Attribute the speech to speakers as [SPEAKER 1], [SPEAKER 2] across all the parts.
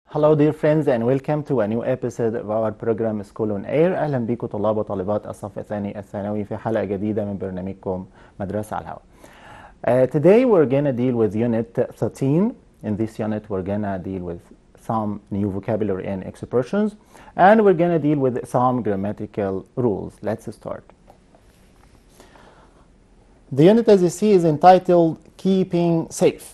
[SPEAKER 1] Hello dear friends and welcome to a new episode of our program School on Air أهلا بكم طلاب وطالبات الصف الثاني الثانوي في حلقة جديدة من برنامجكم مدرسة على الهواء. Uh, today we're gonna deal with unit 13. In this unit we're gonna deal with some new vocabulary and expressions and we're gonna deal with some grammatical rules. Let's start. The unit as you see is entitled Keeping Safe.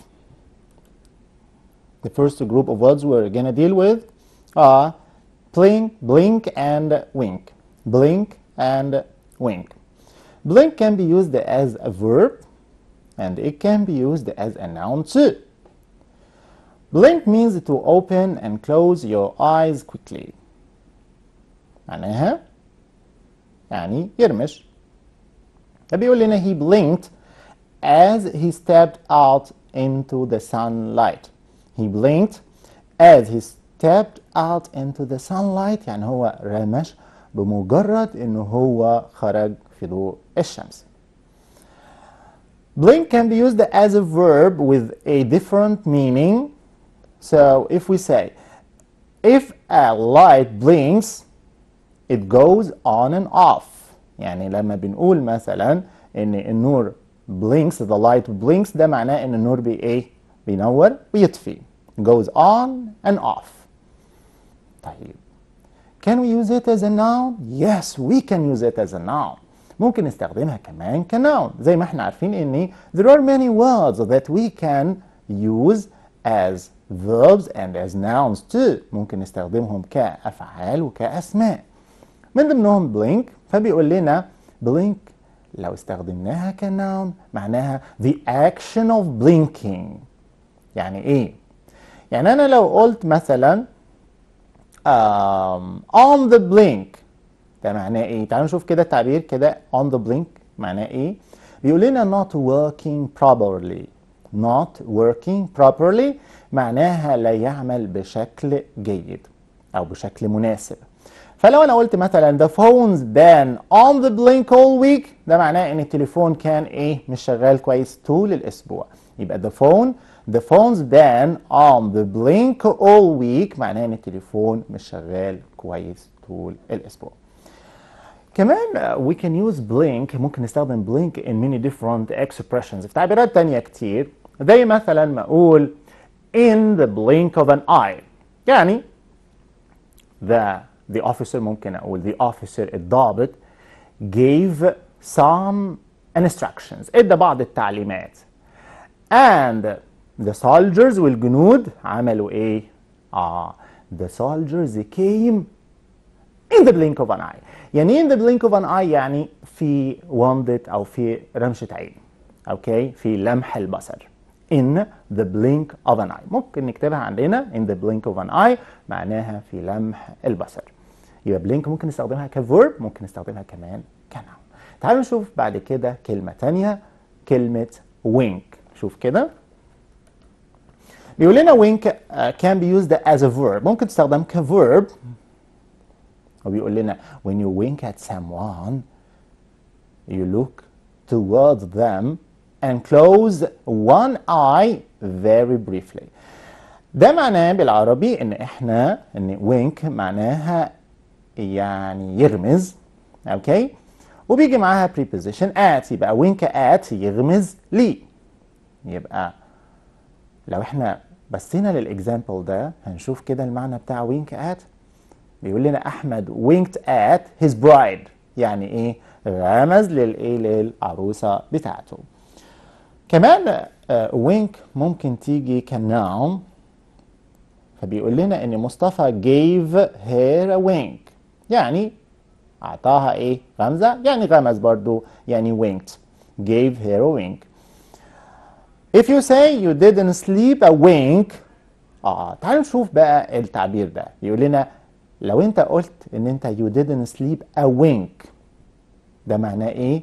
[SPEAKER 1] The first group of words we're going to deal with are blink, blink and wink. Blink and wink. Blink can be used as a verb and it can be used as a noun too. Blink means to open and close your eyes quickly. معناها يعني يرمش فبيقول لنا he blinked as he stepped out into the sunlight. He blinked as he stepped out into the sunlight يعني هو رمش بمجرد انه هو خرج في ضوء الشمس. Blink can be used as a verb with a different meaning. So if we say, if a light blinks, it goes on and off. يعني لما بنقول مثلا ان النور blinks the light blinks ده معناه ان النور بي ايه بينور ويطفي goes on and off طيب can we use it as a noun yes we can use it as a noun ممكن نستخدمها كمان كناون زي ما احنا عارفين ان there are many words that we can use as verbs and as nouns too ممكن نستخدمهم كأفعال وكأسماء من ضمنهم blink فبيقول لنا blink لو استخدمناها كناون معناها the action of blinking يعني ايه يعني انا لو قلت مثلا um, on the blink ده معناه ايه تعالوا نشوف كده التعبير كده on the blink معناه ايه بيقول لنا not working properly not working properly معناها لا يعمل بشكل جيد او بشكل مناسب فلو انا قلت مثلا the phone's been on the blink all week ده معناه ان التليفون كان ايه مش شغال كويس طول الاسبوع يبقى the phone the phone's been on the blink all week معناه ان التليفون مش شغال كويس طول الاسبوع كمان uh, we can use blink ممكن نستخدم blink in many different expressions في تعبيرات تانية كتير زي مثلا ما اقول in the blink of an eye يعني the the officer ممكن اقول the officer الضابط gave some instructions ادى بعض التعليمات and the soldiers والجنود عملوا ايه اه the soldiers came in the blink of an eye يعني in the blink of an eye يعني في ومضة او في رمشة عين اوكي في لمح البصر in the blink of an eye ممكن نكتبها عندنا in the blink of an eye معناها في لمح البصر يبقى blink ممكن نستخدمها كفيرب ممكن نستخدمها كمان كنوع تعالوا نشوف بعد كده كلمة تانية كلمة wink شوف كده بيقول لنا wink uh, can be used as a verb ممكن تستخدم كverb وبيقول لنا when you wink at someone you look towards them and close one eye very briefly ده معناه بالعربي ان احنا ان wink معناها يعني يغمز اوكي وبيجي معاها preposition at يبقى wink at يغمز لي يبقى لو احنا بصينا للاكزامبل ده هنشوف كده المعنى بتاع wink at بيقول لنا احمد winked at his bride يعني ايه غمز للايه للعروسه بتاعته كمان وينك ممكن تيجي كناون فبيقول لنا ان مصطفى gave her a wink يعني اعطاها ايه غمزه يعني غمز برضو يعني winked gave her a wink if you say you didn't sleep a wink اه تعالوا نشوف بقى التعبير ده بيقول لنا لو انت قلت ان انت you didn't sleep a wink ده معناه ايه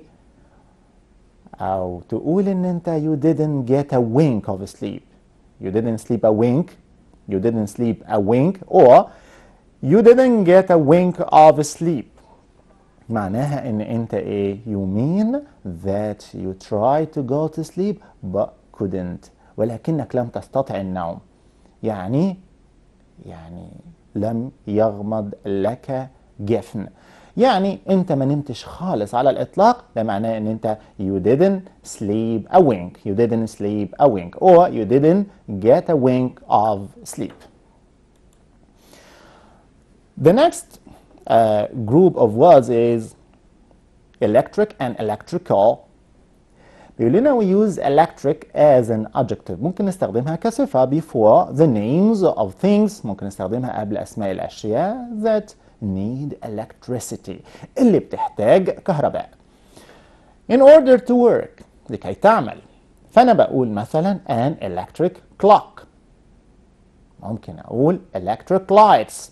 [SPEAKER 1] او تقول ان انت you didn't get a wink of sleep you didn't sleep a wink you didn't sleep a wink or you didn't get a wink of sleep معناها ان انت ايه you mean that you tried to go to sleep but couldn't ولكنك لم تستطع النوم يعني يعني لم يغمض لك جفن يعني انت ما نمتش خالص على الاطلاق ده معناه ان انت you didn't sleep a wink you didn't sleep a wink or you didn't get a wink of sleep the next uh, group of words is electric and electrical بيقول لنا we use electric as an adjective ممكن نستخدمها كصفة before the names of things ممكن نستخدمها قبل أسماء الأشياء that need electricity اللي بتحتاج كهرباء in order to work لكي تعمل فأنا بقول مثلا an electric clock ممكن أقول electric lights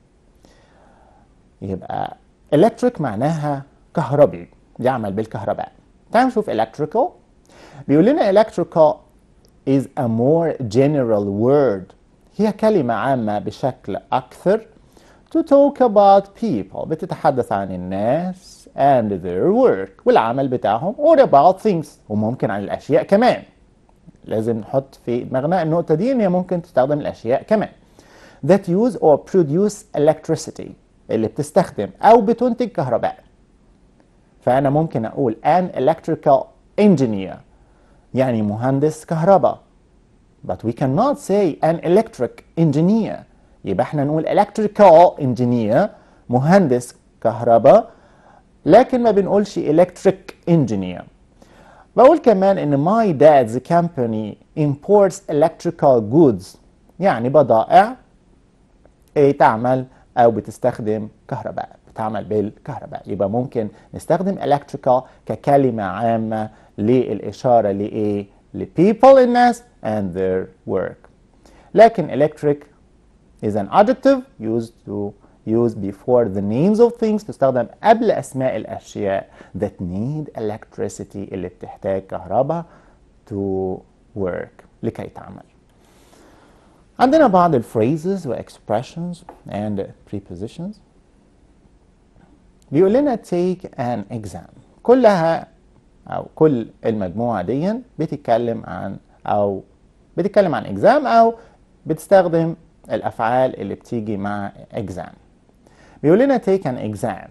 [SPEAKER 1] يبقى electric معناها كهربي يعمل بالكهرباء تعالوا نشوف electrical بيقول لنا electrical is a more general word هي كلمة عامة بشكل أكثر to talk about people بتتحدث عن الناس and their work والعمل بتاعهم or about things وممكن عن الأشياء كمان لازم نحط في دماغنا النقطة دي إن هي ممكن تستخدم الأشياء كمان that use or produce electricity اللي بتستخدم أو بتنتج كهرباء فأنا ممكن أقول an electrical engineer يعني مهندس كهرباء but we cannot say an electric engineer يبقى احنا نقول electrical engineer مهندس كهرباء لكن ما بنقولش electric engineer بقول كمان ان my dad's company imports electrical goods يعني بضائع ايه تعمل او بتستخدم كهرباء بتعمل بالكهرباء يبقى ممكن نستخدم electrical ككلمة عامة للإشارة لإيه لpeople الناس and their work لكن electric is an adjective used to used before the names of things تستخدم قبل أسماء الأشياء that need electricity اللي بتحتاج كهرباء to work لكي تعمل عندنا بعض الphrases و expressions and prepositions بيقول لنا take an exam كلها أو كل المجموعة دي بتتكلم عن أو بتتكلم عن exam أو بتستخدم الأفعال اللي بتيجي مع exam بيقول لنا take an exam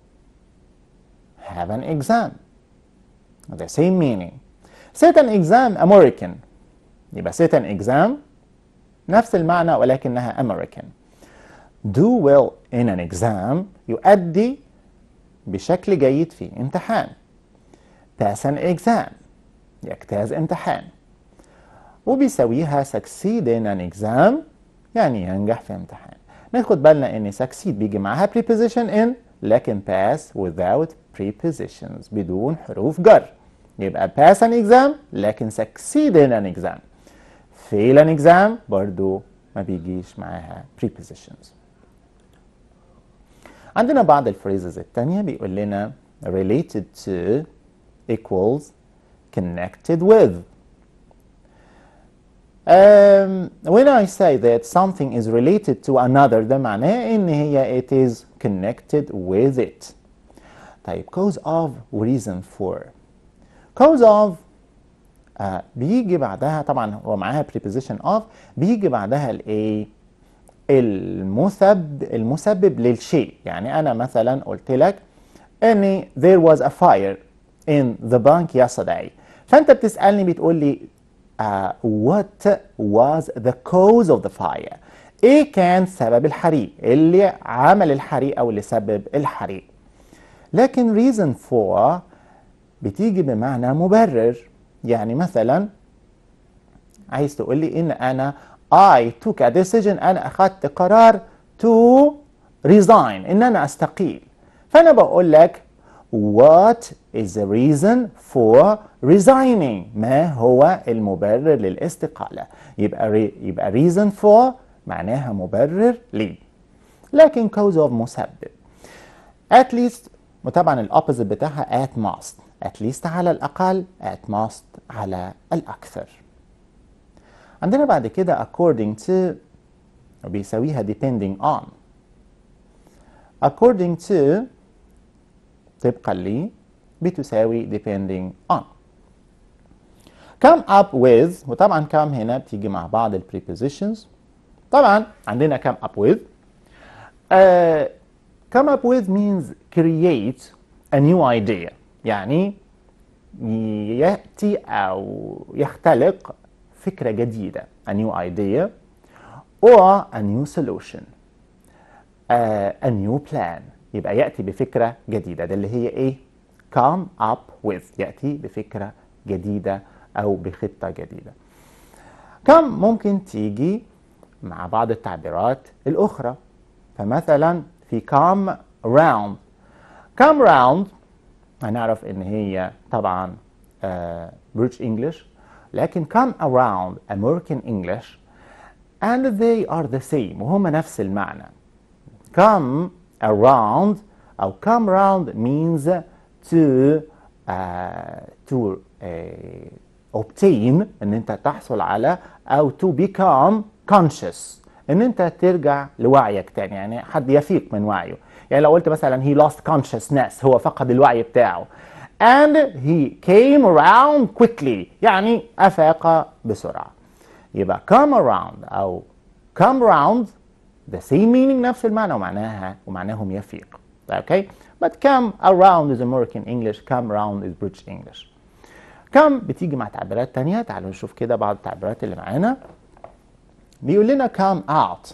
[SPEAKER 1] have an exam the same meaning set an exam American يبقى set an exam نفس المعنى ولكنها American do well in an exam يؤدي بشكل جيد في امتحان pass an exam يجتاز امتحان وبيساويها succeed in an exam يعني ينجح في امتحان ناخد بالنا ان succeed بيجي معاها preposition in لكن pass without prepositions بدون حروف جر يبقى pass an exam لكن succeed in an exam fail an exam برضو ما بيجيش معاها prepositions عندنا بعض الفريزز التانية بيقول لنا related to equals connected with Um, when I say that something is related to another ده معناه ان هي it is connected with it. طيب cause of reason for cause of uh, بيجي بعدها طبعا هو معاها preposition of بيجي بعدها الايه المسبب المسبب للشيء يعني انا مثلا قلت لك ان there was a fire in the bank yesterday فانت بتسالني بتقول لي uh, what was the cause of the fire ايه كان سبب الحريق اللي عمل الحريق او اللي سبب الحريق لكن reason for بتيجي بمعنى مبرر يعني مثلا عايز تقول لي ان انا I took a decision انا اخذت قرار to resign ان انا استقيل فانا بقول لك What is the reason for resigning؟ ما هو المبرر للاستقالة؟ يبقى ري يبقى reason for معناها مبرر ليه. لكن cause of مسبب. At least وطبعا الأوبوزيت بتاعها at most. At least على الأقل at most على الأكثر. عندنا بعد كده according to وبيساويها depending on. According to طبقا لي بتساوي depending on come up with وطبعا come هنا بتيجي مع بعض ال prepositions طبعا عندنا come up with uh, come up with means create a new idea يعني يأتي أو يختلق فكرة جديدة a new idea or a new solution uh, a new plan يبقى يأتي بفكرة جديدة ده اللي هي إيه come up with يأتي بفكرة جديدة أو بخطة جديدة come ممكن تيجي مع بعض التعبيرات الأخرى فمثلا في come round come round هنعرف ان هي طبعا بريتش uh, انجلش لكن come around American English and they are the same وهم نفس المعنى come around أو come around means to uh, to uh, obtain ان انت تحصل على او to become conscious ان انت ترجع لوعيك تاني يعني حد يفيق من وعيه يعني لو قلت مثلا he lost consciousness هو فقد الوعي بتاعه and he came around quickly يعني أفاق بسرعة يبقى come around أو come around the same meaning نفس المعنى ومعناها ومعناهم يفيق okay but come around is American English come around is British English come بتيجي مع تعبيرات تانية تعالوا نشوف كده بعض التعبيرات اللي معانا بيقول لنا come out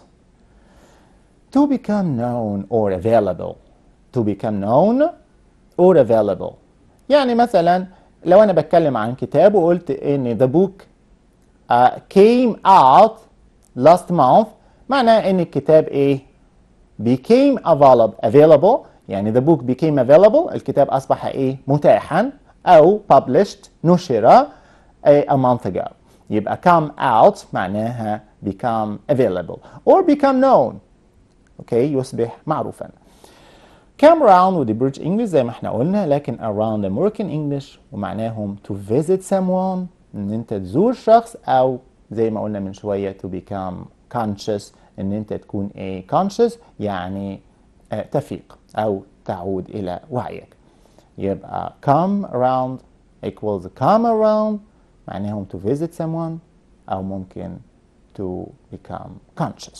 [SPEAKER 1] to become known or available to become known or available يعني مثلا لو انا بتكلم عن كتاب وقلت ان the book uh, came out last month معناه ان الكتاب ايه became available available يعني the book became available الكتاب اصبح ايه متاحا او published نشر a month ago يبقى come out معناها become available or become known اوكي يصبح معروفا come around ودي بريتش انجلش زي ما احنا قلنا لكن around American English ومعناهم to visit someone ان انت تزور شخص او زي ما قلنا من شويه to become conscious ان انت تكون ايه conscious يعني اه تفيق او تعود الى وعيك يبقى come around equals come around معناهم to visit someone او ممكن to become conscious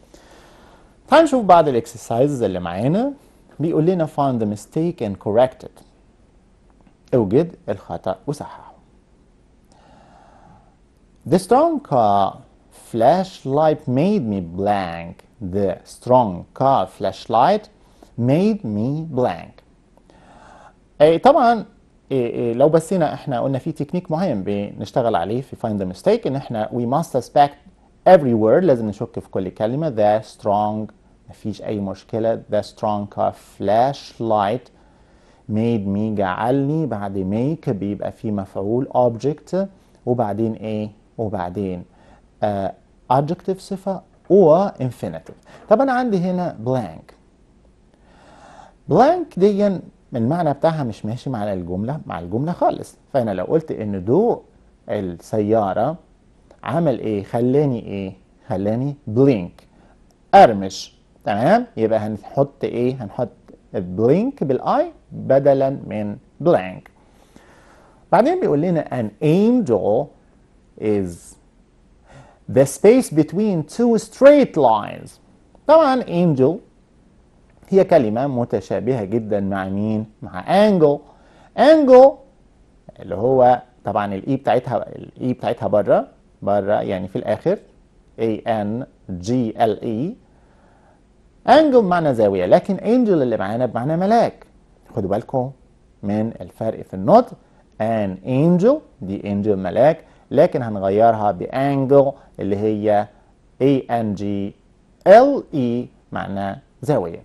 [SPEAKER 1] تعال نشوف بعض الاكسرسايزز اللي معانا بيقول لنا find the mistake and correct it اوجد الخطأ وصححه The strong car flashlight made me blank The strong car flashlight made me blank اي طبعا إيه إيه لو بصينا احنا قلنا في تكنيك معين بنشتغل عليه في find the mistake ان احنا we must suspect every word لازم نشك في كل كلمة the strong مفيش أي مشكلة the strong car flashlight made me جعلني بعد make بيبقى في مفعول object وبعدين ايه وبعدين uh, adjective صفة or infinitive طب أنا عندي هنا blank blank دي المعنى بتاعها مش ماشي مع الجملة مع الجملة خالص فأنا لو قلت إن ضوء السيارة عمل إيه خلاني إيه خلاني blink أرمش تمام يبقى هنحط ايه هنحط بلينك بالاي بدلا من blank بعدين بيقول لنا an angel is the space between two straight lines طبعا angel هي كلمة متشابهة جدا مع مين؟ مع angle angle اللي هو طبعا الاي بتاعتها الاي بتاعتها بره بره يعني في الاخر A N G L E انجل معنى زاويه لكن انجل اللي معانا بمعنى ملاك خدوا بالكم من الفرق في النطق ان انجل دي انجل ملاك لكن هنغيرها بانجل اللي هي A N G L E معناه زاويه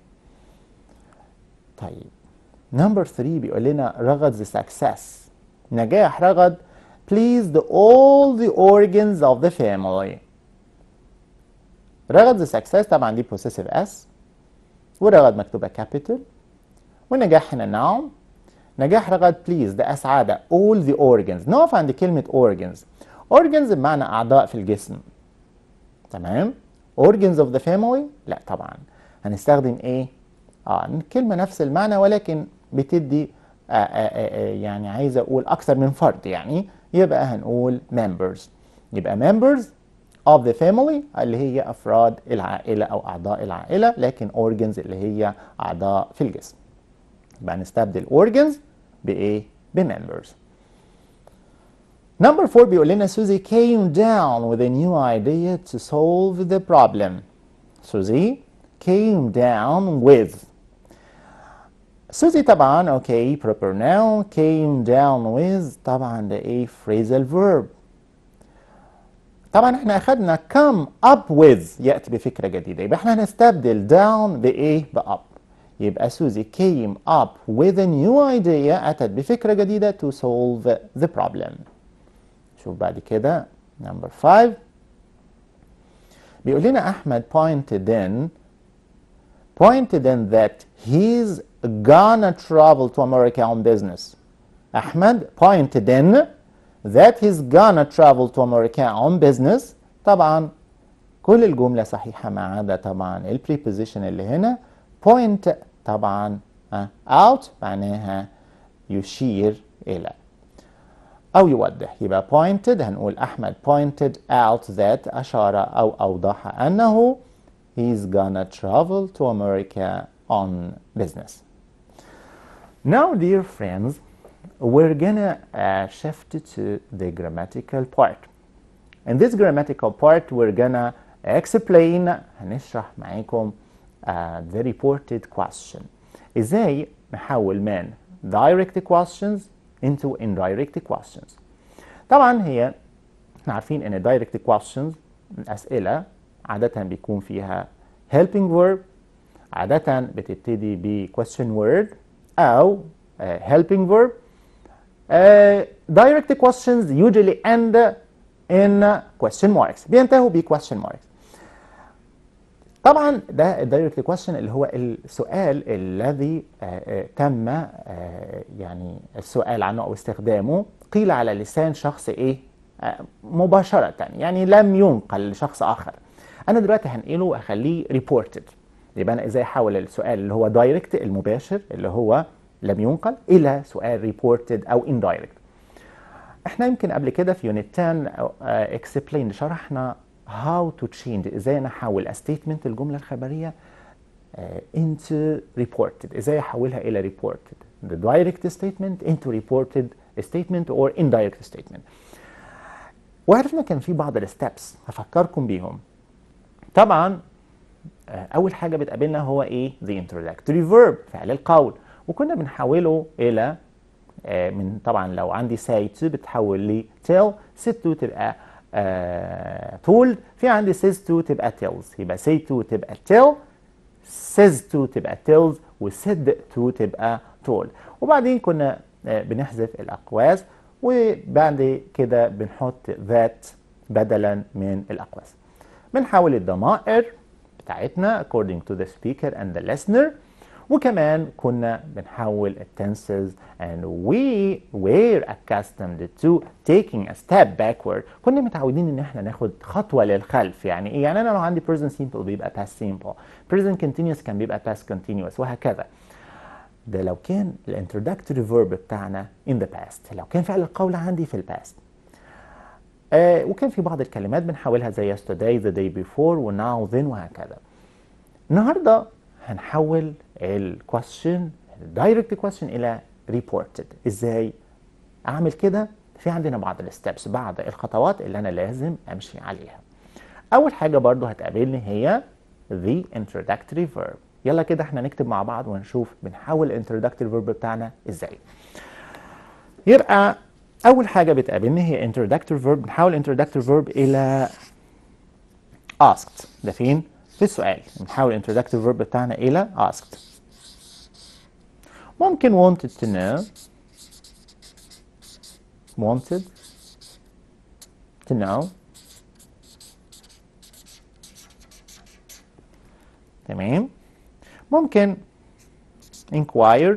[SPEAKER 1] طيب نمبر 3 بيقول لنا رغد the success نجاح رغد pleased all the organs of the family رغد the success طبعا دي possessive s ورغد مكتوبة capital والنجاح هنا noun نجاح رغد please ده أسعد all the organs نقف عند كلمة organs organs بمعنى أعضاء في الجسم تمام organs of the family لا طبعا هنستخدم ايه اه كلمة نفس المعنى ولكن بتدي آآ آآ يعني عايز اقول اكثر من فرد يعني يبقى هنقول members يبقى members of the family اللي هي أفراد العائلة أو أعضاء العائلة لكن organs اللي هي أعضاء في الجسم يبقى نستبدل organs بإيه؟ بمembers Number four بيقول لنا Susie came down with a new idea to solve the problem. Susie came down with Susie طبعا اوكي proper noun came down with طبعا ده ايه phrasal verb طبعا احنا اخدنا come up with ياتي بفكره جديده يبقى احنا هنستبدل down بايه بup يبقى سوزي came up with a new idea اتت بفكره جديده to solve the problem شوف بعد كده number 5 بيقول لنا احمد pointed in pointed in that he's gonna travel to America on business. Ahmed pointed in that he's gonna travel to America on business. طبعا كل الجملة صحيحة ما عدا طبعا ال preposition اللي هنا point طبعا out معناها يشير إلى أو يوضح يبقى pointed هنقول أحمد pointed out that أشار أو أوضح أنه he's gonna travel to America on business. Now, dear friends, we're gonna uh, shift to the grammatical part. In this grammatical part, we're gonna explain هنشرح معاكم uh, the reported question. ازاي نحول من direct questions into indirect questions. طبعا هي احنا عارفين ان direct questions الاسئله عاده بيكون فيها helping verb عاده بتبتدي ب question word او uh, helping verb uh, direct questions usually end in question marks بينتهوا ب question marks طبعا ده الدايركت كويشن اللي هو السؤال الذي آه، آه، تم آه، يعني السؤال عنه او استخدامه قيل على لسان شخص ايه آه، مباشرة يعني لم ينقل لشخص اخر انا دلوقتي هنقله واخليه ريبورتد يبقى انا ازاي احول السؤال اللي هو دايركت المباشر اللي هو لم ينقل الى سؤال ريبورتد او اندايركت احنا يمكن قبل كده في يونت 10 اكسبلين شرحنا how to change ازاي انا احول a statement الجمله الخبريه uh, into reported ازاي احولها الى reported the direct statement into reported statement or indirect statement وعرفنا كان في بعض الستبس هفكركم بيهم طبعا آه، اول حاجه بتقابلنا هو ايه the introductory verb فعل القول وكنا بنحوله الى آه، من طبعا لو عندي say to بتحول لي tell said to تبقى آه told في عندي says to تبقى tells يبقى say to تبقى tell says to تبقى tells و said to تبقى told وبعدين كنا آه بنحذف الأقواس وبعد كده بنحط that بدلا من الأقواس بنحول الضمائر بتاعتنا according to the speaker and the listener وكمان كنا بنحول التنسز and we were accustomed to taking a step backward كنا متعودين ان احنا ناخد خطوة للخلف يعني ايه يعني انا لو عندي present simple بيبقى past simple present continuous كان بيبقى past continuous وهكذا ده لو كان الانترودكتوري verb بتاعنا in the past لو كان فعل القول عندي في الباست آه وكان في بعض الكلمات بنحولها زي yesterday the day before و now then وهكذا النهارده هنحول الكويستشن الدايركت كويستشن الى ريبورتد ازاي اعمل كده في عندنا بعض الستبس بعض الخطوات اللي انا لازم امشي عليها اول حاجه برضو هتقابلني هي the introductory verb يلا كده احنا نكتب مع بعض ونشوف بنحول الانترودكتوري verb بتاعنا ازاي يبقى اول حاجه بتقابلني هي introductory verb بنحول introductory verb الى asked ده فين في السؤال بنحول introductory verb بتاعنا الى asked ممكن wanted to know wanted to know تمام ممكن inquired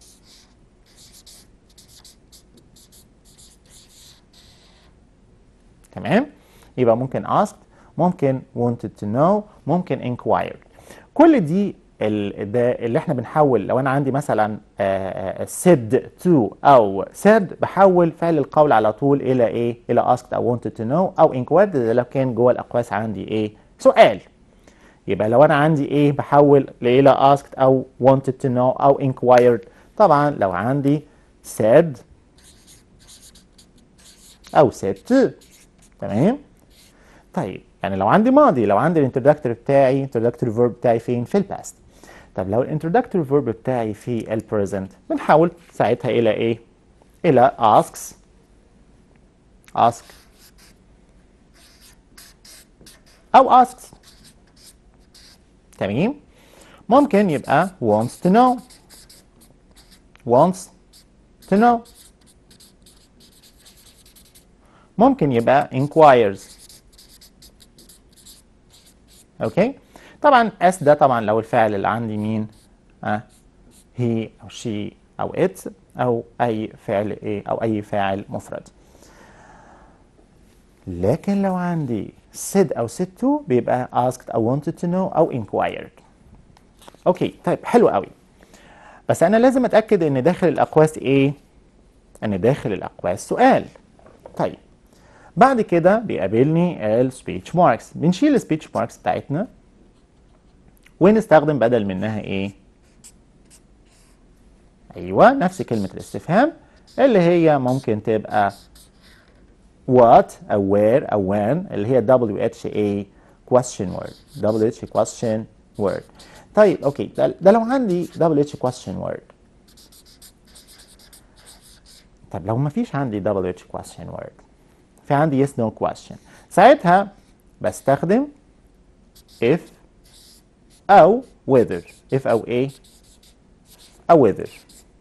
[SPEAKER 1] تمام يبقى ممكن asked ممكن wanted to know ممكن inquired كل دي ال- ده اللي احنا بنحول لو انا عندي مثلا said to او said بحول فعل القول على طول الى ايه الى asked او wanted to know او inquired ده لو كان جوه الاقواس عندي ايه سؤال يبقى لو انا عندي ايه بحول الى asked او wanted to know او inquired طبعا لو عندي said او said to تمام طيب يعني لو عندي ماضي لو عندي الانترودكتور بتاعي introductory verb بتاعي فين في الباست طب لو الانترودكتوري verb بتاعي في البريزنت بنحول ساعتها الى ايه الى asks ask او asks تمام ممكن يبقى wants to know wants to know ممكن يبقى inquires اوكي طبعا اس ده طبعا لو الفعل اللي عندي مين اه هي او شي او ات او اي فعل ايه او اي فاعل مفرد لكن لو عندي said او said to بيبقى asked او wanted to know او inquired اوكي طيب حلو قوي بس انا لازم اتاكد ان داخل الاقواس ايه ان داخل الاقواس سؤال طيب بعد كده بيقابلني السبيتش ماركس بنشيل السبيتش ماركس بتاعتنا ونستخدم بدل منها ايه ايوه نفس كلمة الاستفهام اللي هي ممكن تبقى what او where او when اللي هي WHA question word WH question word طيب اوكي ده, ده لو عندي WH question word طب لو ما فيش عندي WH question word في عندي yes no question ساعتها بستخدم if أو whether if أو ايه أو whether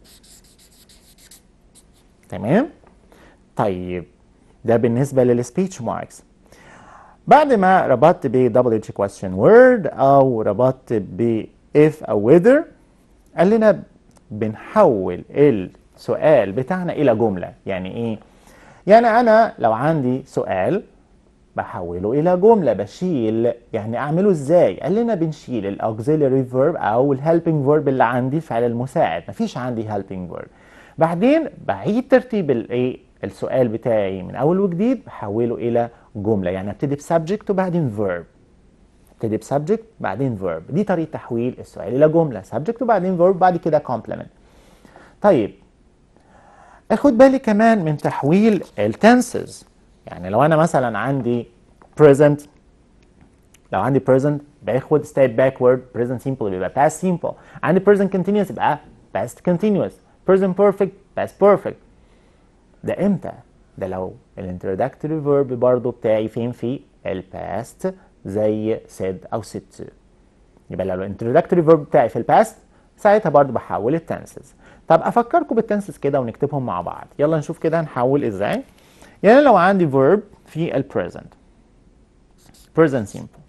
[SPEAKER 1] تمام طيب ده بالنسبة للسبيتش ماركس بعد ما ربطت ب WH question word أو ربطت ب if أو whether قال لنا بنحول السؤال بتاعنا إلى جملة يعني إيه؟ يعني أنا لو عندي سؤال بحوله إلى جملة بشيل يعني أعمله إزاي؟ قال لنا بنشيل الأوكسيلري فيرب أو الهيلبينج فيرب اللي عندي الفعل المساعد مفيش عندي هيلبينج فيرب بعدين بعيد ترتيب الإيه السؤال بتاعي من أول وجديد بحوله إلى جملة يعني ابتدي بسبجكت وبعدين فيرب ابتدي بسبجكت بعدين فيرب دي طريقة تحويل السؤال إلى جملة سبجكت وبعدين فيرب بعد كده كومبلمنت طيب اخد بالي كمان من تحويل التنسز يعني لو انا مثلا عندي present لو عندي present باخد step backward present simple بيبقى past simple عندي present continuous يبقى past continuous present perfect past perfect ده امتى ده لو الانترودكتوري verb برضو بتاعي فين في الباست زي said او said to يبقى لو الانترودكتوري verb بتاعي في الباست ساعتها برضو بحول التنسز طب افكركم بالتنسز كده ونكتبهم مع بعض يلا نشوف كده هنحول ازاي يعني لو عندي verb في ال present present simple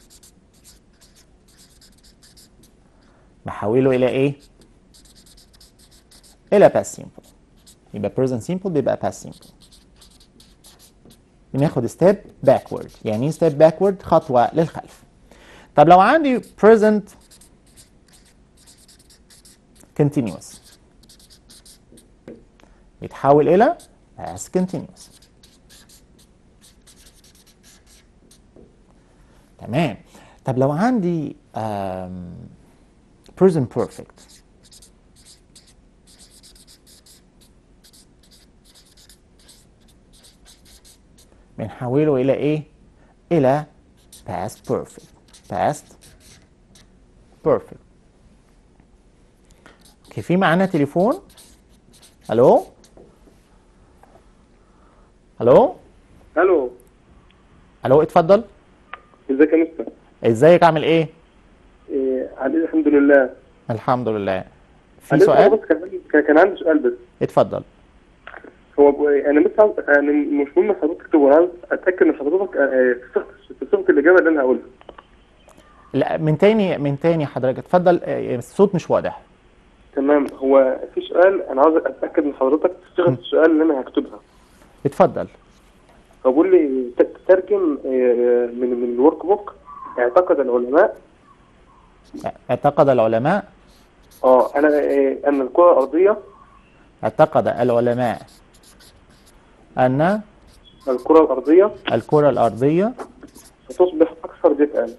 [SPEAKER 1] بحوله الى ايه الى past simple يبقى present simple بيبقى past simple بناخد step backward يعني ايه step backward خطوة للخلف طب لو عندي present continuous يتحول إلى past continuous تمام طب لو عندي um, present perfect بنحوله إلى إيه؟ إلى past perfect past perfect اوكي في معانا تليفون الو الو
[SPEAKER 2] الو
[SPEAKER 1] الو اتفضل
[SPEAKER 2] ازيك يا مستر
[SPEAKER 1] ازيك عامل ايه
[SPEAKER 2] إيه علي الحمد لله
[SPEAKER 1] الحمد لله في
[SPEAKER 2] علي
[SPEAKER 1] سؤال
[SPEAKER 2] بس كان عندي- كان كان عندي سؤال بس
[SPEAKER 1] اتفضل
[SPEAKER 2] هو ب- انا بس عاوز انا مش مهم حضرتك تكتب انا عاوز اتاكد من حضرتك آه، في صيغه في صيغه الاجابه اللي انا هقولها
[SPEAKER 1] لا من تاني من تاني حضرتك اتفضل آه، الصوت مش واضح
[SPEAKER 2] تمام هو في سؤال انا عاوز اتاكد من حضرتك في صيغه السؤال اللي انا هكتبها
[SPEAKER 1] اتفضل
[SPEAKER 2] فبقول لي ت- تترجم آه، من من الورك بوك اعتقد العلماء
[SPEAKER 1] اعتقد العلماء
[SPEAKER 2] اه انا آه، ان الكره الارضيه
[SPEAKER 1] اعتقد العلماء أن
[SPEAKER 2] الكره الارضيه
[SPEAKER 1] الكرة الأرضية
[SPEAKER 2] ستصبح اكثر دفئا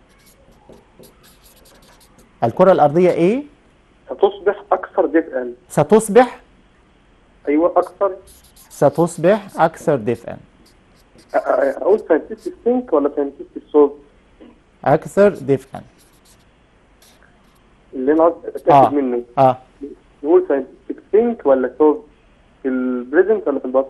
[SPEAKER 1] الكرة الأرضية إيه؟
[SPEAKER 2] ستصبح اكثر دفئا
[SPEAKER 1] ستصبح
[SPEAKER 2] ايوه اكثر
[SPEAKER 1] ستصبح أكثر دفئا
[SPEAKER 2] أ- أ- اقول ساينتستيك ثينك ولا ساينتستيك سولف
[SPEAKER 1] أكثر دفئا
[SPEAKER 2] اللي انا عايز اتاكد
[SPEAKER 1] آه.
[SPEAKER 2] منه
[SPEAKER 1] آه
[SPEAKER 2] نقول ساينتستيك ثينك ولا سولف في البريزنت ولا في الباست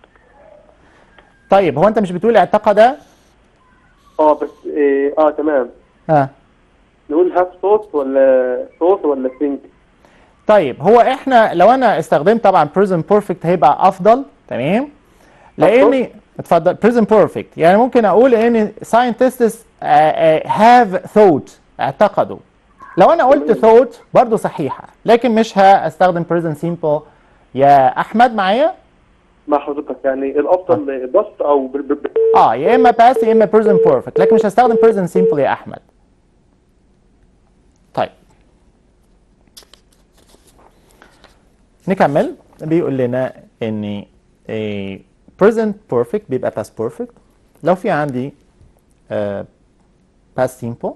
[SPEAKER 1] طيب هو أنت مش بتقول اعتقد
[SPEAKER 2] اه بس اه, آه تمام
[SPEAKER 1] آه
[SPEAKER 2] نقول هاف صوت ولا صوت ولا ثينك
[SPEAKER 1] طيب هو احنا لو انا استخدمت طبعا present perfect هيبقى افضل تمام لاني اتفضل present perfect يعني ممكن اقول ان scientists uh, uh, have thought اعتقدوا لو انا قلت thought برضو صحيحة لكن مش هستخدم present simple يا احمد معايا
[SPEAKER 2] مع حضرتك يعني الافضل باست او بر- بر- بر-
[SPEAKER 1] اه يا اما past يا اما present perfect لكن مش هستخدم present simple يا احمد طيب نكمل بيقول لنا ان إيه present perfect بيبقى past perfect لو في عندي آه past simple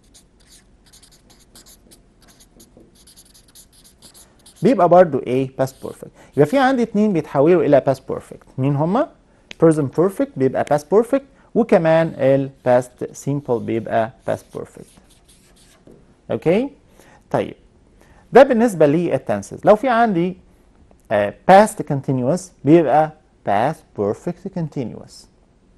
[SPEAKER 1] بيبقى برضو ايه past perfect يبقى في عندي اتنين بيتحولوا الى past perfect مين هما present perfect بيبقى past perfect وكمان ال past simple بيبقى past perfect اوكي طيب ده بالنسبة للتنسز لو في عندي آه past continuous بيبقى past perfect continuous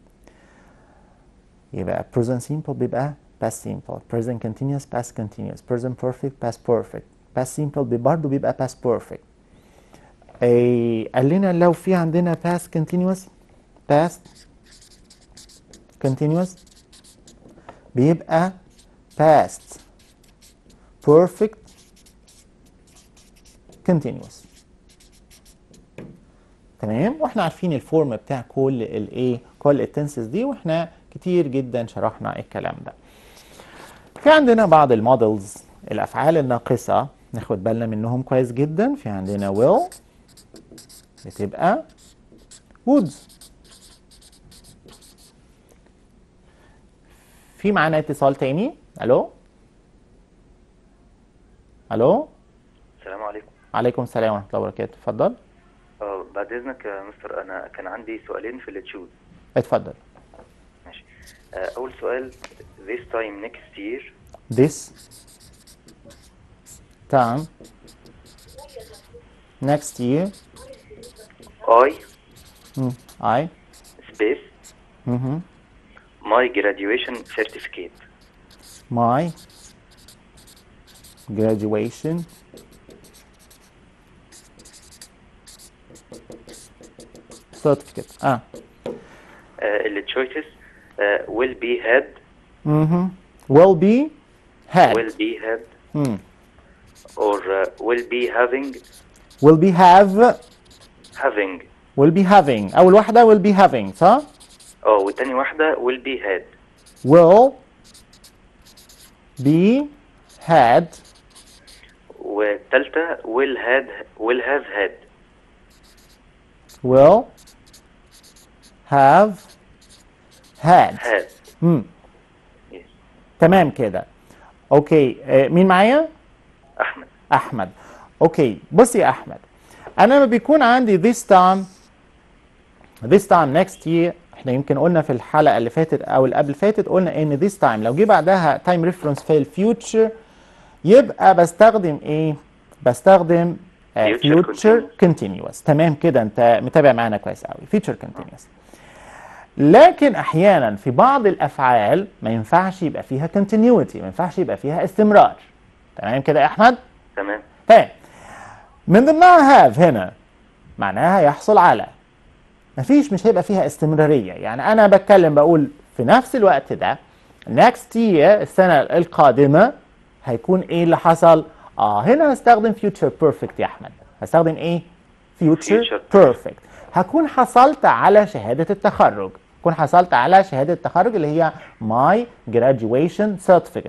[SPEAKER 1] يبقى present simple بيبقى past simple present continuous past continuous present perfect past perfect past simple بي- برضه بيبقى past perfect أي قال لنا لو في عندنا past continuous past continuous بيبقى past perfect continuous تمام واحنا عارفين الفورم بتاع كل الايه كل التنسز دي واحنا كتير جدا شرحنا الكلام ده في عندنا بعض المودلز الافعال الناقصه ناخد بالنا منهم كويس جدا في عندنا will بتبقى would في معانا اتصال تاني الو الو
[SPEAKER 3] السلام عليكم
[SPEAKER 1] عليكم السلام ورحمه الله وبركاته اتفضل
[SPEAKER 3] اه بعد اذنك يا مستر انا كان عندي سؤالين في التشوز
[SPEAKER 1] اتفضل
[SPEAKER 3] ماشي آه، اول سؤال this time next year
[SPEAKER 1] this time next year
[SPEAKER 3] I
[SPEAKER 1] mm, I
[SPEAKER 3] space
[SPEAKER 1] mhm,
[SPEAKER 3] my graduation certificate
[SPEAKER 1] my graduation certificate اه
[SPEAKER 3] آه، ال choices آه، will be had
[SPEAKER 1] mhm, will be had
[SPEAKER 3] will be had
[SPEAKER 1] mm,
[SPEAKER 3] or uh, will be having
[SPEAKER 1] will be have
[SPEAKER 3] having
[SPEAKER 1] will be having اول واحده will be having صح
[SPEAKER 3] اه وتاني واحدة will be had
[SPEAKER 1] will be had
[SPEAKER 3] والتالتة will had will have had
[SPEAKER 1] will have had
[SPEAKER 3] had
[SPEAKER 1] مم.
[SPEAKER 3] yes.
[SPEAKER 1] تمام كده اوكي آه، مين معايا
[SPEAKER 3] احمد
[SPEAKER 1] احمد اوكي بص يا احمد انا لما بيكون عندي this time this time next year احنا يمكن قلنا في الحلقه اللي فاتت او اللي قبل فاتت قلنا ان this time لو جه بعدها time reference في الفيوتشر يبقى بستخدم ايه بستخدم آه،
[SPEAKER 3] Future
[SPEAKER 1] future continuous تمام كده انت متابع معانا كويس قوي future continuous لكن احيانا في بعض الافعال ما ينفعش يبقى فيها continuity ما ينفعش يبقى فيها استمرار تمام كده يا احمد
[SPEAKER 3] تمام
[SPEAKER 1] طيب من ضمنها have هنا معناها يحصل على مفيش مش هيبقى فيها استمرارية يعني أنا بتكلم بقول في نفس الوقت ده next year السنة القادمة هيكون إيه اللي حصل؟ آه هنا هستخدم future perfect يا أحمد هستخدم إيه؟ future
[SPEAKER 3] Future
[SPEAKER 1] perfect هكون حصلت على شهادة التخرج هكون حصلت على شهادة التخرج اللي هي my graduation certificate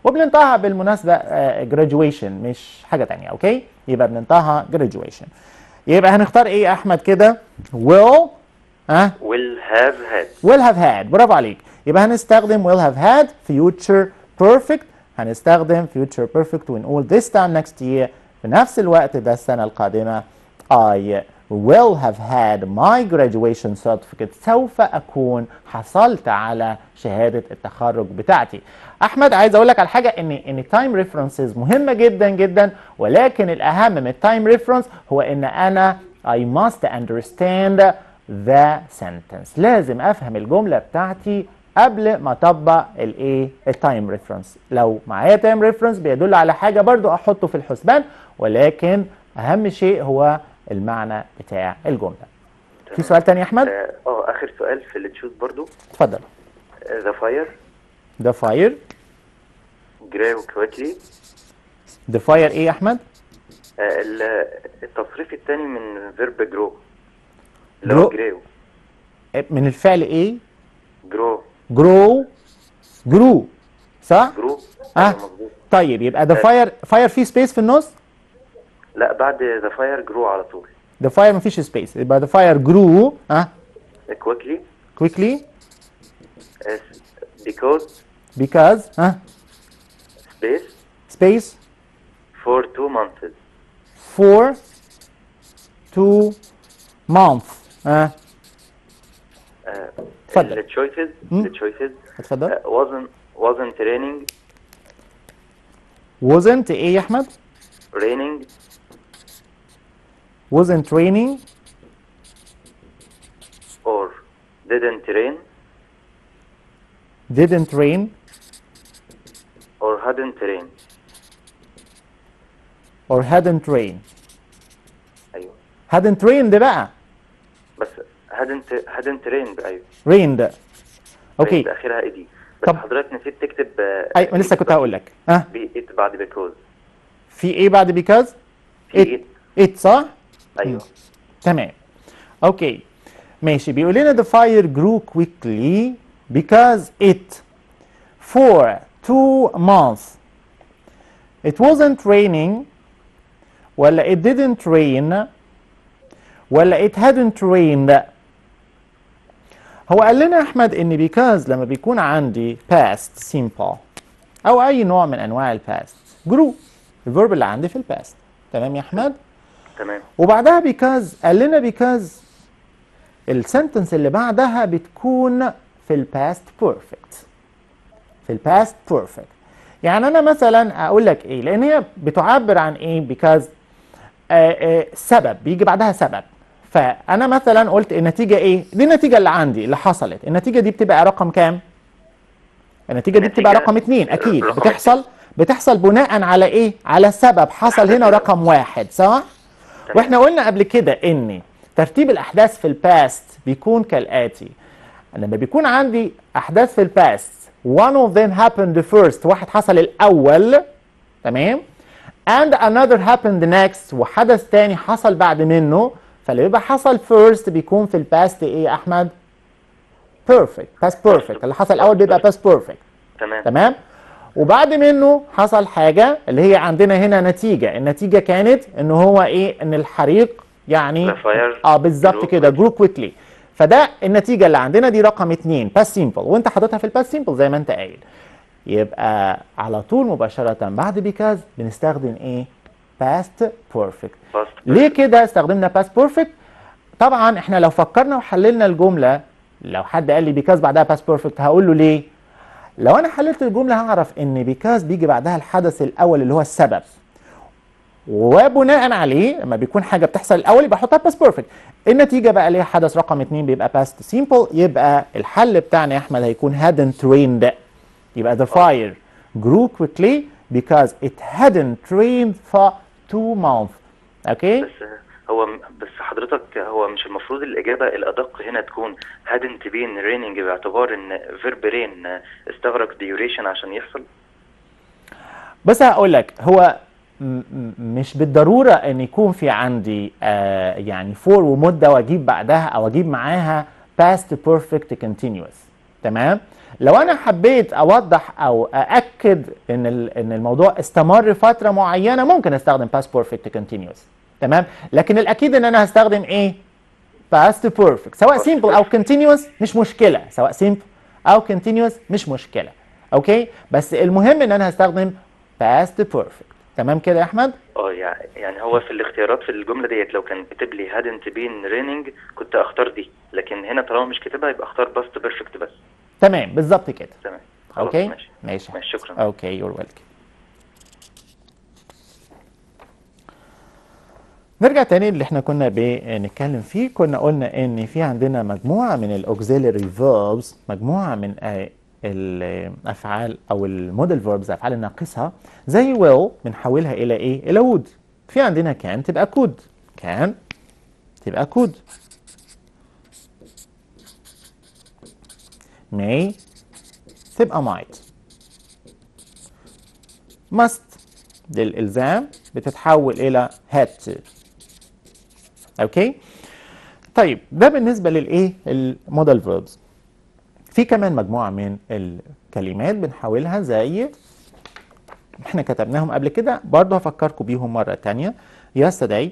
[SPEAKER 1] وبننطقها بالمناسبه آه، graduation مش حاجه تانية اوكي يبقى بننطقها graduation يبقى هنختار ايه يا احمد كده will ها
[SPEAKER 3] will have had
[SPEAKER 1] will have had برافو عليك يبقى هنستخدم will have had future perfect هنستخدم future perfect ونقول this time next year في نفس الوقت ده السنة القادمة I will have had my graduation certificate سوف أكون حصلت على شهادة التخرج بتاعتي أحمد عايز أقول لك على حاجة إن إن time references مهمة جدا جدا ولكن الأهم من time reference هو إن أنا I must understand the sentence لازم افهم الجمله بتاعتي قبل ما اطبق الايه التايم ريفرنس لو معايا تايم ريفرنس بيدل على حاجه برضو احطه في الحسبان ولكن اهم شيء هو المعنى بتاع الجمله في سؤال تاني يا احمد
[SPEAKER 3] اه آه، اخر سؤال في التشوز برضو
[SPEAKER 1] اتفضل
[SPEAKER 3] ذا فاير
[SPEAKER 1] the fire
[SPEAKER 3] grew quickly
[SPEAKER 1] the fire ايه يا احمد
[SPEAKER 3] آه، ال- التصريف الثاني من فيرب جرو اللي هو
[SPEAKER 1] Grow.
[SPEAKER 3] جريو
[SPEAKER 1] من الفعل ايه
[SPEAKER 3] جرو
[SPEAKER 1] grow grew صح
[SPEAKER 3] جرو
[SPEAKER 1] آه.
[SPEAKER 3] أيوة مظبوط
[SPEAKER 1] طيب يبقى the fire fire فيه سبيس في النص
[SPEAKER 3] لا بعد ذا فاير جرو على طول
[SPEAKER 1] the fire مفيش سبيس يبقى the fire grew ها
[SPEAKER 3] quickly
[SPEAKER 1] quickly
[SPEAKER 3] is because
[SPEAKER 1] because ها
[SPEAKER 3] space
[SPEAKER 1] space
[SPEAKER 3] for two months
[SPEAKER 1] for two months ها اتفضل.
[SPEAKER 3] the choices
[SPEAKER 1] مم.
[SPEAKER 3] the choices
[SPEAKER 1] اتفضل
[SPEAKER 3] uh, wasn't wasn't raining
[SPEAKER 1] wasn't ايه يا احمد
[SPEAKER 3] raining
[SPEAKER 1] wasn't raining
[SPEAKER 3] or didn't rain
[SPEAKER 1] didn't rain
[SPEAKER 3] or hadn't rain
[SPEAKER 1] or hadn't rain
[SPEAKER 3] ايوه
[SPEAKER 1] hadn't rained بقى
[SPEAKER 3] بس hadn't hadn't rained ايوه
[SPEAKER 1] rained اوكي
[SPEAKER 3] rained اخرها اي دي بس
[SPEAKER 1] طب-
[SPEAKER 3] حضرتك نسيت تكتب آه،
[SPEAKER 1] اي لسه كنت هقول لك ها
[SPEAKER 3] بي ات بعد because
[SPEAKER 1] في ايه بعد because
[SPEAKER 3] في
[SPEAKER 1] it it صح
[SPEAKER 3] ايوه
[SPEAKER 1] تمام اوكي ماشي بيقول لنا the fire grew quickly because it for two months it wasn't raining ولا it didn't rain ولا it hadn't rained هو قال لنا احمد ان because لما بيكون عندي past simple او اي نوع من انواع الباست grew الفيرب اللي عندي في الباست تمام يا احمد
[SPEAKER 3] تمام
[SPEAKER 1] وبعدها because قال لنا because السنتنس اللي بعدها بتكون في الباست بيرفكت في الباست بيرفكت يعني انا مثلا اقول لك ايه لان هي بتعبر عن ايه because آه آه سبب بيجي بعدها سبب فانا مثلا قلت النتيجه ايه دي النتيجه اللي عندي اللي حصلت النتيجه دي بتبقى رقم كام النتيجه دي بتبقى
[SPEAKER 3] النتيجة
[SPEAKER 1] رقم اتنين اكيد
[SPEAKER 3] رقم
[SPEAKER 1] بتحصل بتحصل بناء على ايه على سبب حصل هنا رقم واحد صح
[SPEAKER 3] تمام.
[SPEAKER 1] واحنا قلنا قبل كده ان ترتيب الاحداث في الباست بيكون كالاتي لما بيكون عندي احداث في الباست one of them happened first واحد حصل الاول تمام and another happened next وحدث تاني حصل بعد منه فاللي بيبقى حصل first بيكون في الباست ايه يا احمد perfect past perfect اللي حصل الاول بيبقى past perfect
[SPEAKER 3] تمام
[SPEAKER 1] تمام وبعد منه حصل حاجة اللي هي عندنا هنا نتيجة النتيجة كانت ان هو ايه ان الحريق يعني
[SPEAKER 3] The fire
[SPEAKER 1] اه بالظبط
[SPEAKER 3] grew
[SPEAKER 1] كده جرو كويكلي فده النتيجة اللي عندنا دي رقم اتنين باس سيمبل وانت حاططها في الباس سيمبل زي ما انت قايل يبقى على طول مباشرة بعد بيكاز بنستخدم ايه باست بيرفكت
[SPEAKER 3] past
[SPEAKER 1] ليه كده استخدمنا باست بيرفكت طبعا احنا لو فكرنا وحللنا الجمله لو حد قال لي بيكاز بعدها باست بيرفكت هقول له ليه لو انا حللت الجمله هعرف ان بيكاز بيجي بعدها الحدث الاول اللي هو السبب وبناء عليه لما بيكون حاجه بتحصل الاول يبقى احطها باست بيرفكت النتيجه بقى ليها حدث رقم اتنين بيبقى باست سيمبل يبقى الحل بتاعنا يا احمد هيكون hadn't rained يبقى the fire grew quickly because it hadn't rained for two months اوكي
[SPEAKER 3] بس هو بس حضرتك هو مش المفروض الإجابة الأدق هنا تكون hadn't been raining باعتبار إن verb rain استغرق duration عشان يحصل
[SPEAKER 1] بس هقول لك هو م- م- مش بالضروره ان يكون في عندي آه يعني فور ومده واجيب بعدها او اجيب معاها past perfect continuous تمام لو انا حبيت اوضح او ااكد ان ال- ان الموضوع استمر فتره معينه ممكن استخدم past perfect continuous تمام لكن الاكيد ان انا هستخدم ايه past perfect سواء simple او continuous مش مشكله سواء simple او continuous مش مشكله اوكي بس المهم ان انا هستخدم past perfect تمام كده يا احمد
[SPEAKER 3] اه يع- يعني هو في الاختيارات في الجمله ديت لو كان كاتب لي hadn't been raining كنت اختار دي لكن هنا طالما مش كاتبها يبقى اختار باست بيرفكت بس
[SPEAKER 1] تمام بالظبط كده
[SPEAKER 3] تمام خلاص
[SPEAKER 1] اوكي
[SPEAKER 3] ماشي
[SPEAKER 1] ماشي
[SPEAKER 3] ماشي شكرا
[SPEAKER 1] اوكي يور ويلكم نرجع تاني اللي احنا كنا بنتكلم فيه كنا قلنا ان في عندنا مجموعه من الاوكسيلري فيربز مجموعه من آه، الافعال او الموديل فيربز الافعال الناقصه زي will بنحولها الى ايه الى would في عندنا كان تبقى could كان تبقى could may تبقى might must للإلزام بتتحول إلى had to أوكي طيب ده بالنسبة للإيه المودال فيربز في كمان مجموعة من الكلمات بنحولها زي احنا كتبناهم قبل كده برضه هفكركم بيهم مرة تانية yesterday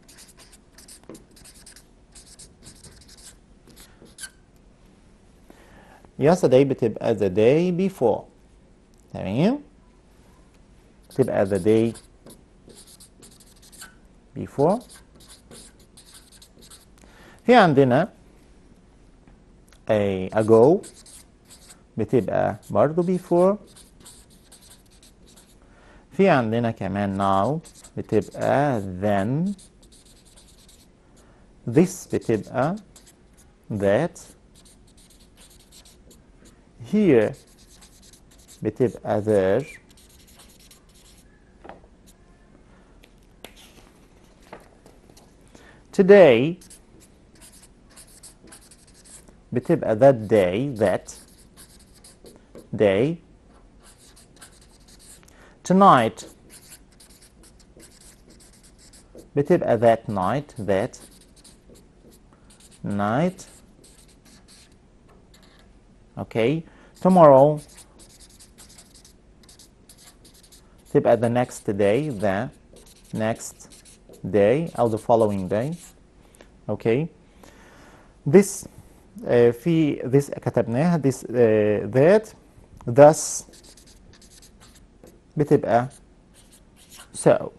[SPEAKER 1] yesterday بتبقى the day before تمام تبقى the day before في عندنا a ago بتبقى برضو before في عندنا كمان now بتبقى then this بتبقى that here بتبقى there today بتبقى that day that day tonight بتبقى that night that night okay tomorrow تبقى the next day the next day أو the following day okay this uh, في this كتبناها this uh, that thus بتبقى so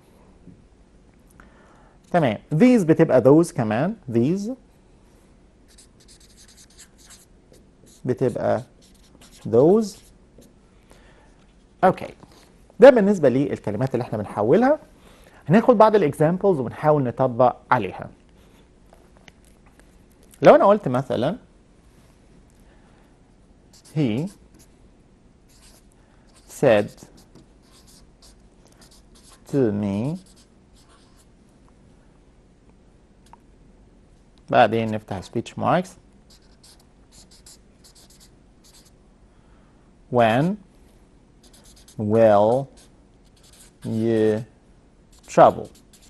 [SPEAKER 1] تمام these بتبقى those كمان these بتبقى those اوكي ده بالنسبه للكلمات اللي احنا بنحولها هناخد بعض الاكزامبلز ونحاول نطبق عليها لو انا قلت مثلا he said to me بعدين نفتح speech marks when will you travel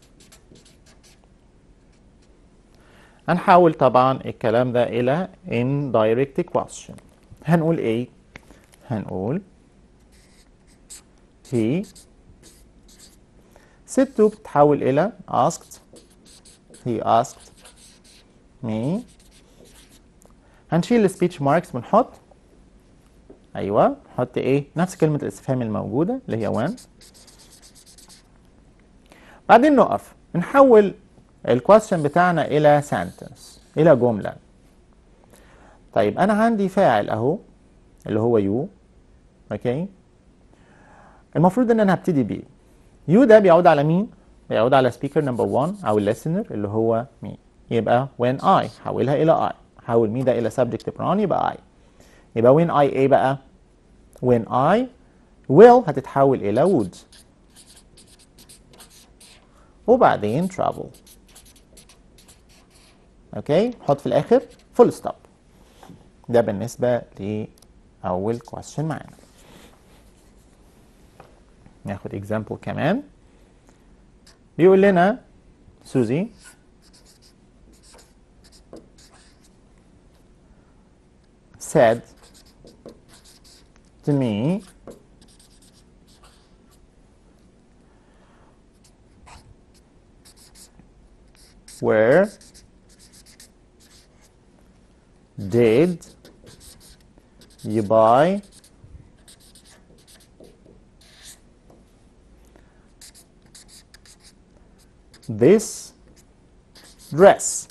[SPEAKER 1] هنحول طبعا الكلام ده إلى indirect question هنقول إيه؟ هنقول he said to بتتحول إلى asked he asked me هنشيل السبيتش ماركس ونحط ايوه نحط ايه نفس كلمه الاستفهام الموجوده اللي هي when بعدين نقف نحول الكويستشن بتاعنا الى sentence الى جمله طيب انا عندي فاعل اهو اللي هو يو اوكي المفروض ان انا هبتدي بيه يو ده بيعود على مين بيعود على سبيكر نمبر 1 او الليسنر اللي هو مين يبقى when I حولها الى I حول مين ده الى subject pronoun يبقى I يبقى when I ايه بقى when I will هتتحول الى would وبعدين travel اوكي حط في الاخر full stop ده بالنسبه لاول question معانا ناخد example كمان بيقول لنا سوزي said me where did you buy this dress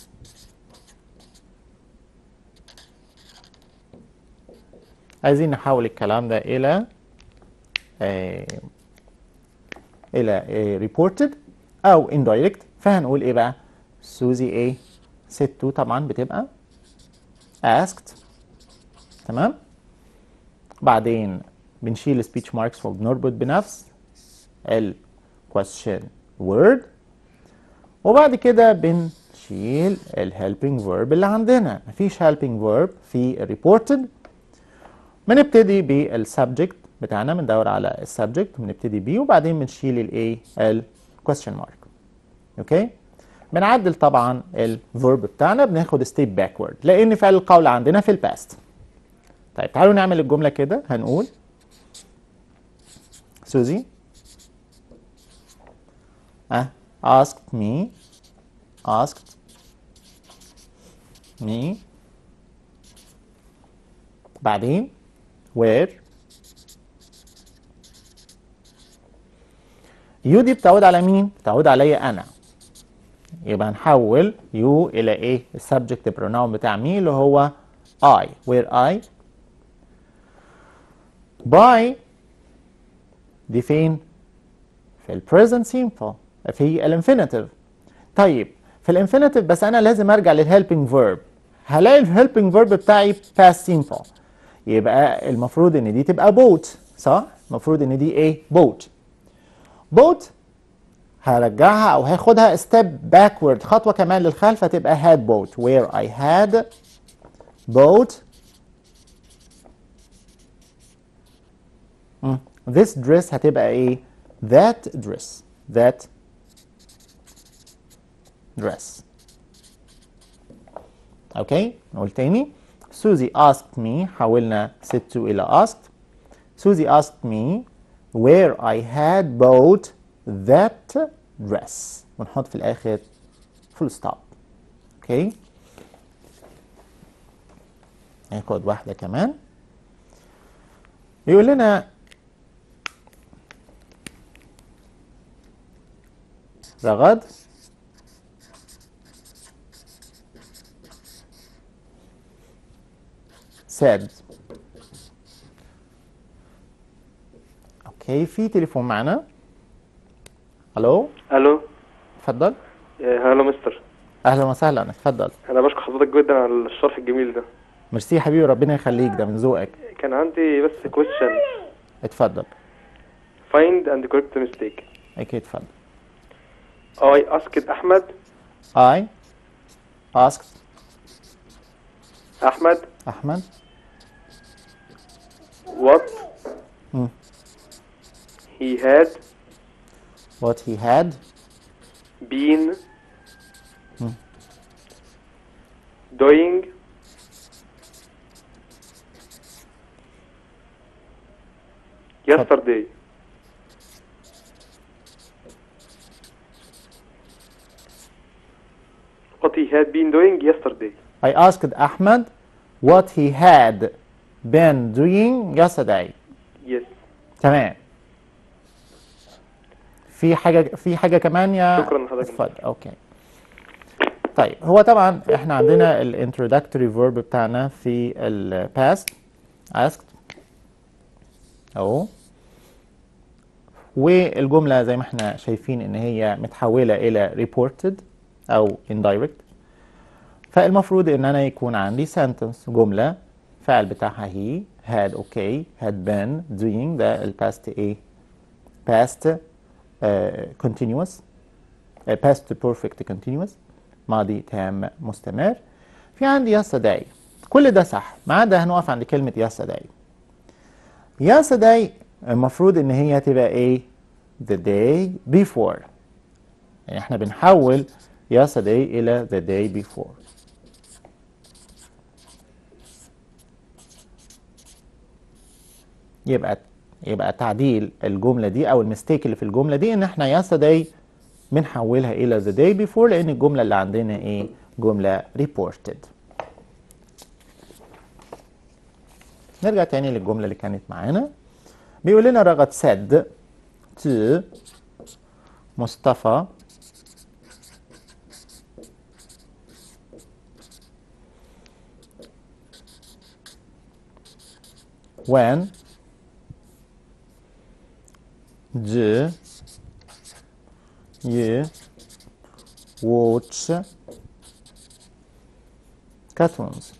[SPEAKER 1] عايزين نحول الكلام ده الى آه الى آه reported او indirect فهنقول ايه بقى سوزي ايه ست تو طبعا بتبقى asked تمام بعدين بنشيل speech marks وبنربط بنفس ال question word وبعد كده بنشيل ال helping verb اللي عندنا مفيش helping verb في reported بنبتدي بالسبجكت بتاعنا بندور على السبجكت بنبتدي بيه وبعدين بنشيل الايه ال question mark اوكي بنعدل طبعا الفيرب بتاعنا بناخد ستيب باكورد لان فعل القول عندنا في الباست طيب تعالوا نعمل الجمله كده هنقول سوزي uh, asked me asked me بعدين where يو دي بتعود على مين؟ بتعود عليا انا يبقى هنحول يو الى ايه؟ السبجكت بروناون بتاع مين اللي هو I where I by دي فين؟ في البريزنت سيمبل في الانفينيتيف طيب في الانفينيتيف بس انا لازم ارجع للهيلبينج فيرب هلاقي الهيلبينج فيرب بتاعي past simple يبقى المفروض ان دي تبقى بوت صح؟ المفروض ان دي ايه؟ بوت بوت هرجعها او هاخدها ستيب باكورد خطوه كمان للخلف هتبقى had boat where I had boat مم. this dress هتبقى ايه that dress that dress اوكي نقول تاني Susie asked me حولنا sit to إلى asked Susie asked me where I had bought that dress ونحط في الآخر full stop اوكي ناخد واحدة كمان يقول لنا رغد said اوكي في تليفون معنا الو
[SPEAKER 4] الو
[SPEAKER 1] اتفضل
[SPEAKER 4] آه، هلا مستر
[SPEAKER 1] اهلا وسهلا اتفضل
[SPEAKER 4] انا بشكر حضرتك جدا على الشرح الجميل ده
[SPEAKER 1] ميرسي يا حبيبي ربنا يخليك ده من ذوقك
[SPEAKER 4] كان عندي بس question
[SPEAKER 1] اتفضل
[SPEAKER 4] find and correct mistake
[SPEAKER 1] اكيد اتفضل
[SPEAKER 4] I asked أحمد
[SPEAKER 1] I asked
[SPEAKER 4] أحمد
[SPEAKER 1] أحمد
[SPEAKER 4] what
[SPEAKER 1] Hmm.
[SPEAKER 4] he had
[SPEAKER 1] what he had
[SPEAKER 4] been
[SPEAKER 1] Hmm.
[SPEAKER 4] doing yesterday what he had been doing yesterday
[SPEAKER 1] I asked Ahmed what he had been doing yesterday
[SPEAKER 4] yes
[SPEAKER 1] تمام في حاجة في حاجة كمان يا
[SPEAKER 4] شكراً لحضرتك.
[SPEAKER 1] اتفضل اوكي طيب هو طبعا احنا عندنا ال introductory verb بتاعنا في ال past asked اهو والجملة زي ما احنا شايفين ان هي متحولة الى reported او indirect فالمفروض ان انا يكون عندي sentence جملة فعل بتاعها هي had okay had been doing ده ال past ايه past uh, continuous uh, past perfect continuous ماضي تام مستمر في عندي yesterday كل ده صح ما عدا هنقف عند كلمة yesterday yesterday المفروض ان هي تبقى ايه the day before يعني احنا بنحول yesterday الى the day before يبقى يبقى تعديل الجملة دي أو المستيك اللي في الجملة دي إن إحنا yesterday بنحولها إلى the day before لأن الجملة اللي عندنا إيه؟ جملة reported. نرجع تاني للجملة اللي كانت معانا. بيقول لنا رغد said to مصطفى when do you watch cartoons?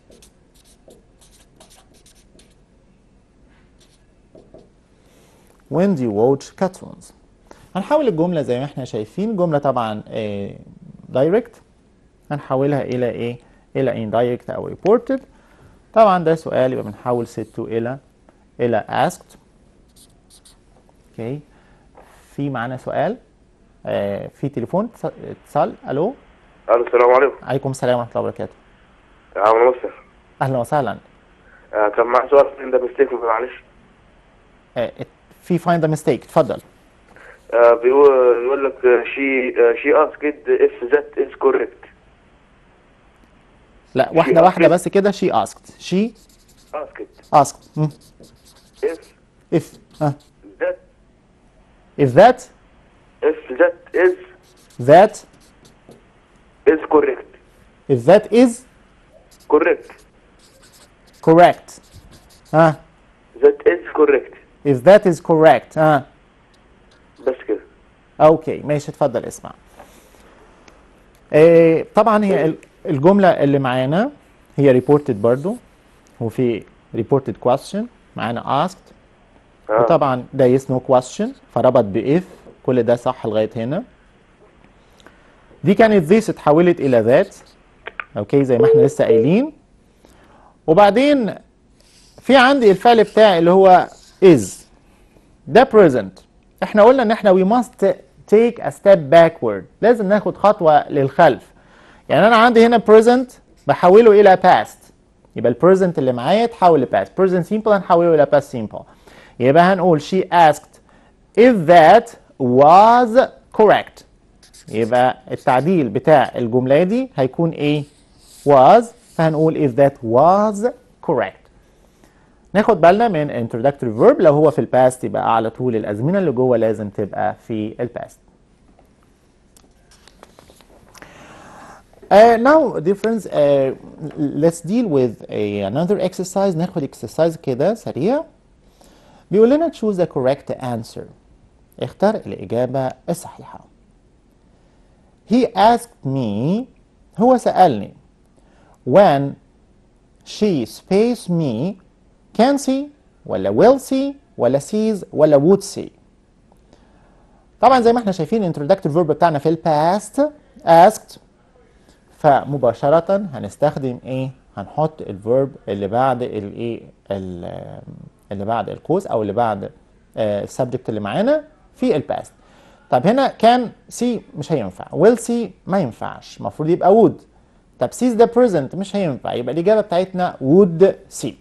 [SPEAKER 1] When do you watch cartoons? هنحول الجملة زي ما احنا شايفين جملة طبعا آه direct هنحولها إلى إيه؟ إلى indirect أو reported طبعا ده سؤال يبقى بنحول ست إلى إلى asked اوكي في معانا سؤال آه في تليفون اتص- اتصال الو
[SPEAKER 5] الو السلام عليكم
[SPEAKER 1] عليكم السلام ورحمه الله وبركاته
[SPEAKER 5] يا عم مصر
[SPEAKER 1] اهلا وسهلا
[SPEAKER 5] آه كان معي سؤال عند مستيك معلش
[SPEAKER 1] آه في فايند ميستيك اتفضل
[SPEAKER 5] آه بيقول بيقول لك شي شي اسكد اف ذات از كوريكت
[SPEAKER 1] لا واحده
[SPEAKER 5] She
[SPEAKER 1] واحده
[SPEAKER 5] asked.
[SPEAKER 1] بس كده she asked she
[SPEAKER 5] اسكد
[SPEAKER 1] asked مم.
[SPEAKER 5] اف
[SPEAKER 1] if ها
[SPEAKER 5] ذات
[SPEAKER 1] if that
[SPEAKER 5] اف ذات از
[SPEAKER 1] that
[SPEAKER 5] از كوريكت
[SPEAKER 1] if that is
[SPEAKER 5] كوريكت
[SPEAKER 1] correct ها
[SPEAKER 5] ذات از كوريكت
[SPEAKER 1] if that is correct ها
[SPEAKER 5] بس كده
[SPEAKER 1] اوكي ماشي اتفضل اسمع إيه طبعا هي ال- الجمله اللي معانا هي reported برضو وفي reported question معانا asked
[SPEAKER 5] آه.
[SPEAKER 1] وطبعا ده yes no question فربط ب if كل ده صح لغايه هنا دي كانت this اتحولت الى that اوكي زي ما احنا لسه قايلين وبعدين في عندي الفعل بتاعي اللي هو is ده present احنا قلنا ان احنا we must take a step backward لازم ناخد خطوه للخلف يعني انا عندي هنا present بحوله الى past يبقى البريزنت اللي معايا اتحول لباست present simple هنحوله الى past simple يبقى هنقول she asked if that was correct يبقى التعديل بتاع الجملة دي هيكون ايه was فهنقول if that was correct ناخد بالنا من introductory verb لو هو في الباست يبقى على طول الأزمنة اللي جوه لازم تبقى في الباست Uh, now, dear friends, uh, let's deal with a, another exercise. ناخد exercise كده سريع. بيقول لنا choose the correct answer. اختار الإجابة الصحيحة. He asked me هو سألني when she space me can see ولا will see ولا sees ولا would see طبعا زي ما احنا شايفين introductory verb بتاعنا في الباست asked فمباشرة هنستخدم ايه؟ هنحط الفيرب اللي بعد الايه ال- اللي بعد القوس او اللي بعد السبجكت اللي معانا في الباست. طب هنا كان سي مش هينفع، ويل سي ما ينفعش، المفروض يبقى وود. طب سيز ذا بريزنت مش هينفع، يبقى الإجابة بتاعتنا وود سي.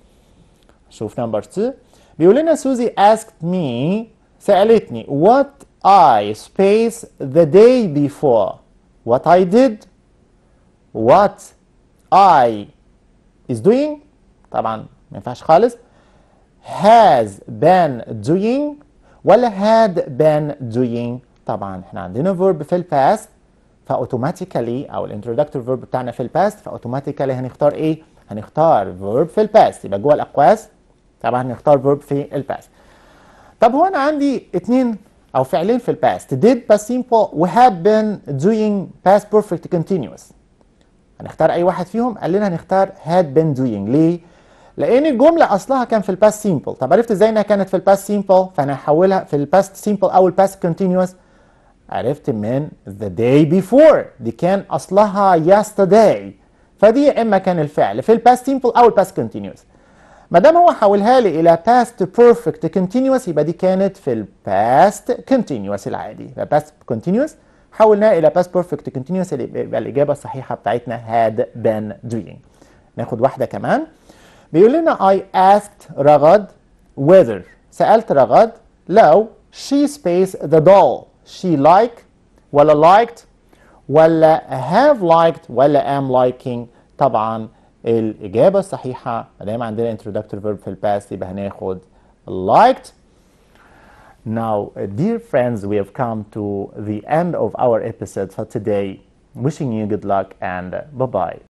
[SPEAKER 1] شوف نمبر 2 بيقول لنا سوزي asked me سألتني what I space the day before what I did what I is doing طبعا ما ينفعش خالص has been doing ولا had been doing طبعا احنا عندنا verb في الباست فاوتوماتيكالي او الانترودكتور verb بتاعنا في الباست فاوتوماتيكالي هنختار ايه؟ هنختار verb في الباست يبقى جوه الاقواس طبعا هنختار verb في الباست طب هو انا عندي اتنين او فعلين في الباست did past simple و have been doing past perfect continuous هنختار اي واحد فيهم قال لنا هنختار had been doing ليه لان الجمله اصلها كان في الباست سيمبل طب عرفت ازاي انها كانت في الباست سيمبل فانا هحولها في الباست سيمبل او الباست كونتينوس عرفت من the day before دي كان اصلها yesterday فدي يا اما كان الفعل في الباست سيمبل او الباست كونتينوس ما دام هو حولها لي الى past perfect continuous يبقى دي كانت في الباست continuous العادي يبقى past continuous حولناها الى past perfect continuous اللي يبقى الاجابه الصحيحه بتاعتنا had been doing ناخد واحده كمان بيقول لنا I asked رغد whether سألت رغد لو she space the doll she like ولا liked ولا have liked ولا am liking طبعا الإجابة الصحيحة ما دام عندنا introductory verb في الباست يبقى هناخد liked Now, uh, dear friends, we have come to the end of our episode for today. Wishing you good luck and uh, bye bye.